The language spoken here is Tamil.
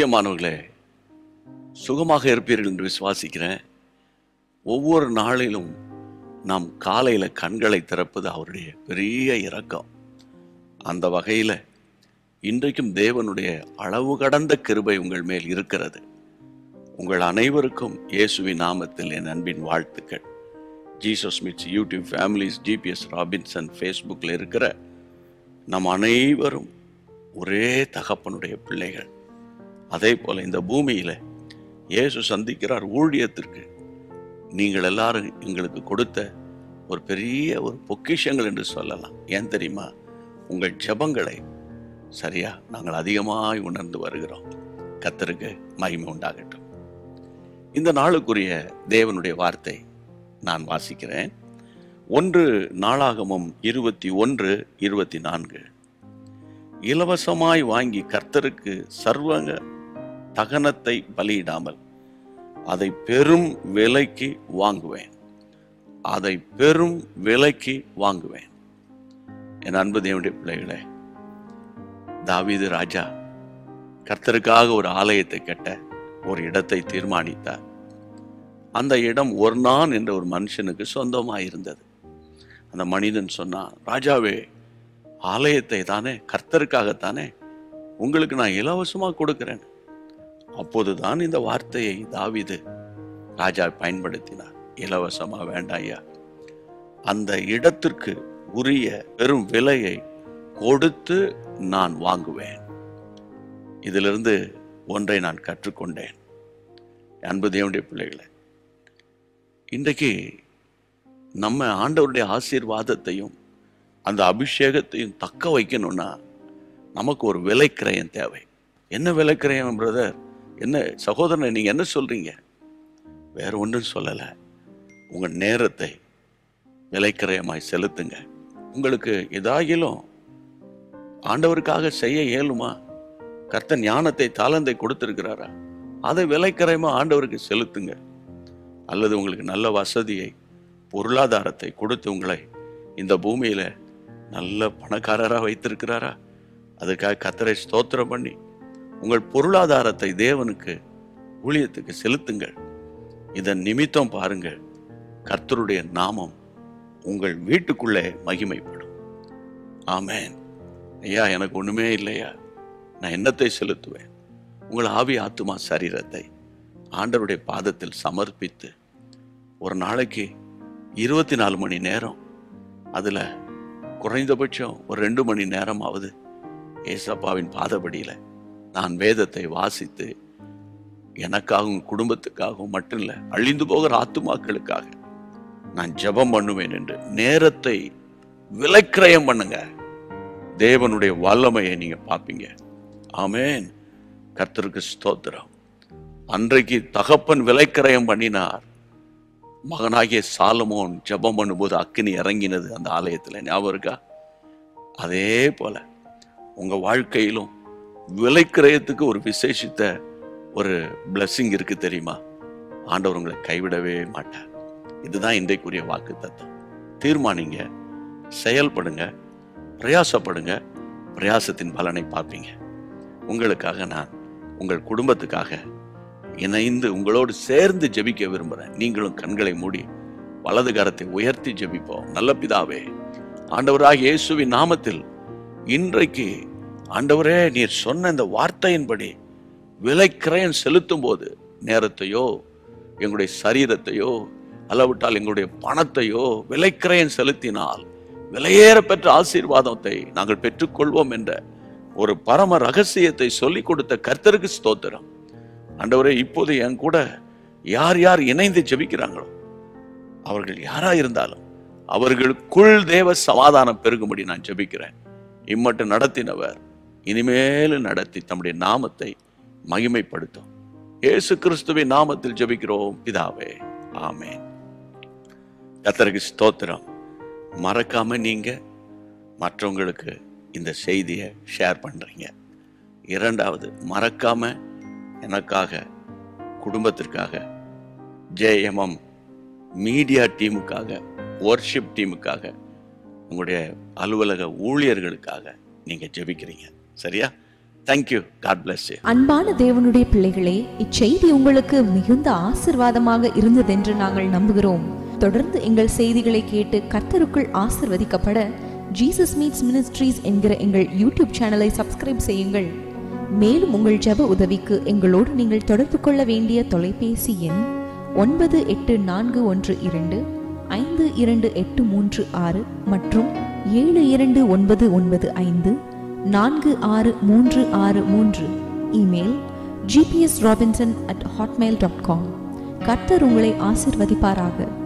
பிரியமானவர்களே சுகமாக இருப்பீர்கள் என்று விசுவாசிக்கிறேன் ஒவ்வொரு நாளிலும் நாம் காலையில கண்களை திறப்பது அவருடைய பெரிய இரக்கம் அந்த வகையில இன்றைக்கும் தேவனுடைய அளவு கடந்த கிருபை உங்கள் மேல் இருக்கிறது உங்கள் அனைவருக்கும் இயேசுவின் நாமத்தில் என் அன்பின் வாழ்த்துக்கள் Jesus meets YouTube families GPS Robinson ஃபேஸ்புக்கில் இருக்கிற நம் அனைவரும் ஒரே தகப்பனுடைய பிள்ளைகள் அதே போல இந்த பூமியில இயேசு சந்திக்கிறார் ஊழியத்திற்கு நீங்கள் எல்லாரும் எங்களுக்கு கொடுத்த ஒரு பெரிய ஒரு பொக்கிஷங்கள் என்று சொல்லலாம் ஏன் தெரியுமா உங்கள் ஜெபங்களை சரியா நாங்கள் அதிகமாய் உணர்ந்து வருகிறோம் கத்தருக்கு மகிமை உண்டாகட்டும் இந்த நாளுக்குரிய தேவனுடைய வார்த்தை நான் வாசிக்கிறேன் ஒன்று நாளாகமம் இருபத்தி ஒன்று இருபத்தி நான்கு இலவசமாய் வாங்கி கர்த்தருக்கு சர்வங்க தகனத்தை பலியிடாமல் அதை பெரும் விலைக்கு வாங்குவேன் அதை பெரும் விலைக்கு வாங்குவேன் என் அன்பு தேவனுடைய பிள்ளைகளே தாவீது ராஜா கர்த்தருக்காக ஒரு ஆலயத்தை கட்ட ஒரு இடத்தை தீர்மானித்தார் அந்த இடம் ஒரு நான் என்ற ஒரு மனுஷனுக்கு சொந்தமாக இருந்தது அந்த மனிதன் சொன்னான் ராஜாவே ஆலயத்தை தானே கர்த்தருக்காகத்தானே உங்களுக்கு நான் இலவசமாக கொடுக்கிறேன் அப்போதுதான் இந்த வார்த்தையை தாவீது ராஜா பயன்படுத்தினார் இலவசமா வேண்டாம் ஐயா அந்த இடத்திற்கு உரிய பெரும் விலையை கொடுத்து நான் வாங்குவேன் இதிலிருந்து ஒன்றை நான் கற்றுக்கொண்டேன் அன்பு தேவனுடைய பிள்ளைகளை இன்றைக்கு நம்ம ஆண்டவருடைய ஆசீர்வாதத்தையும் அந்த அபிஷேகத்தையும் தக்க வைக்கணும்னா நமக்கு ஒரு விலைக்கிரயம் தேவை என்ன விலைக்கிரயம் பிரதர் என்ன சகோதரனை நீங்க என்ன சொல்றீங்க வேற ஒன்றும் சொல்லலை உங்க நேரத்தை விலைக்கிரயமாய் செலுத்துங்க உங்களுக்கு எதாகிலும் ஆண்டவருக்காக செய்ய இயலுமா கர்த்தர் ஞானத்தை தாளந்தை கொடுத்திருக்கிறாரா அதை விலைக்கிரயமா ஆண்டவருக்கு செலுத்துங்க அல்லது உங்களுக்கு நல்ல வசதியை பொருளாதாரத்தை கொடுத்து உங்களை இந்த பூமியில நல்ல பணக்காரரா வைத்திருக்கிறாரா அதுக்காக கத்தரை ஸ்தோத்திரம் பண்ணி உங்கள் பொருளாதாரத்தை தேவனுக்கு ஊழியத்துக்கு செலுத்துங்கள் இதன் நிமித்தம் பாருங்கள் கர்த்தருடைய நாமம் உங்கள் வீட்டுக்குள்ளே மகிமைப்படும் ஆமென் ஐயா எனக்கு ஒண்ணுமே இல்லையா நான் என்னத்தை செலுத்துவேன் உங்கள் ஆவி ஆத்துமா சரீரத்தை ஆண்டவருடைய பாதத்தில் சமர்ப்பித்து ஒரு நாளைக்கு இருபத்தி நாலு மணி நேரம் அதுல குறைந்தபட்சம் ஒரு ரெண்டு மணி நேரமாவது ஏசப்பாவின் பாதபடியில நான் வேதத்தை வாசித்து எனக்காகவும் குடும்பத்துக்காகவும் மட்டும் இல்லை அழிந்து போகிற ஆத்துமாக்களுக்காக நான் ஜெபம் பண்ணுவேன் என்று நேரத்தை விலைக்கிரயம் பண்ணுங்க தேவனுடைய வல்லமையை நீங்க பார்ப்பீங்க ஆமென் கர்த்தருக்கு ஸ்தோத்திரம் அன்றைக்கு தகப்பன் விலைக்கிரயம் பண்ணினார் மகனாகிய சாலமோன் ஜெபம் பண்ணும்போது அக்கினி இறங்கினது அந்த ஆலயத்துல ஞாபகம் இருக்கா அதே போல உங்க வாழ்க்கையிலும் விலைக்கிரயத்துக்கு ஒரு விசேஷித்த ஒரு பிளஸ்ஸிங் இருக்கு தெரியுமா ஆண்டவர் உங்களை கைவிடவே மாட்டார் இதுதான் இன்றைக்குரிய வாக்கு தத்துவம் தீர்மானிங்க செயல்படுங்க பிரயாசப்படுங்க பிரயாசத்தின் பலனை பார்ப்பீங்க உங்களுக்காக நான் உங்கள் குடும்பத்துக்காக இணைந்து உங்களோடு சேர்ந்து ஜெபிக்க விரும்புகிறேன் நீங்களும் கண்களை மூடி வலது கரத்தை உயர்த்தி ஜெபிப்போம் நல்ல பிதாவே ஆண்டவராக இயேசுவின் நாமத்தில் இன்றைக்கு ஆண்டவரே நீர் சொன்ன இந்த வார்த்தையின்படி விலைக்கிரயம் செலுத்தும் போது நேரத்தையோ எங்களுடைய சரீரத்தையோ அளவிட்டால் எங்களுடைய பணத்தையோ விலைக்கிரயம் செலுத்தினால் விலையேற பெற்ற ஆசீர்வாதத்தை நாங்கள் பெற்றுக்கொள்வோம் என்ற ஒரு பரம ரகசியத்தை சொல்லிக் கொடுத்த கர்த்தருக்கு ஸ்தோத்திரம் ஆண்டவரே இப்போது என் கூட யார் யார் இணைந்து ஜெபிக்கிறாங்களோ அவர்கள் யாரா இருந்தாலும் அவர்களுக்குள் தேவ சமாதானம் பெருகும்படி நான் ஜெபிக்கிறேன் இம்மட்டும் நடத்தினவர் இனிமேல் நடத்தி தம்முடைய நாமத்தை மகிமைப்படுத்தும் இயேசு கிறிஸ்துவின் நாமத்தில் ஜெபிக்கிறோம் பிதாவே ஆமென் கத்தருக்கு ஸ்தோத்திரம் மறக்காம நீங்க மற்றவங்களுக்கு இந்த செய்தியை ஷேர் பண்றீங்க இரண்டாவது மறக்காம எனக்காக குடும்பத்திற்காக ஜேஎம்எம் மீடியா டீமுக்காக ஒர்ஷிப் டீமுக்காக உங்களுடைய அலுவலக ஊழியர்களுக்காக நீங்க ஜெபிக்கிறீங்க சரியா தேங்க்யூ காட் bless you அன்பான தேவனுடைய பிள்ளைகளே இச்செய்தி உங்களுக்கு மிகுந்த ஆசிர்வாதமாக இருந்ததென்று நாங்கள் நம்புகிறோம் தொடர்ந்து எங்கள் செய்திகளை கேட்டு கர்த்தருக்குள் ஆசிர்வதிக்கப்பட ஜீசஸ் மீட்ஸ் மினிஸ்ட்ரீஸ் என்கிற எங்கள் யூடியூப் சேனலை சப்ஸ்கிரைப் செய்யுங்கள் மேலும் உங்கள் ஜெப உதவிக்கு எங்களோடு நீங்கள் தொடர்பு கொள்ள வேண்டிய தொலைபேசி எண் ஒன்பது எட்டு நான்கு ஒன்று இரண்டு ஐந்து இரண்டு எட்டு மூன்று ஆறு மற்றும் ஏழு இரண்டு ஒன்பது ஒன்பது ஐந்து நான்கு ஆறு மூன்று ஆறு மூன்று email GPS Robinson at Hotmail dot com கர்த்தர் உங்களை ஆசிர்வதிப்பாராக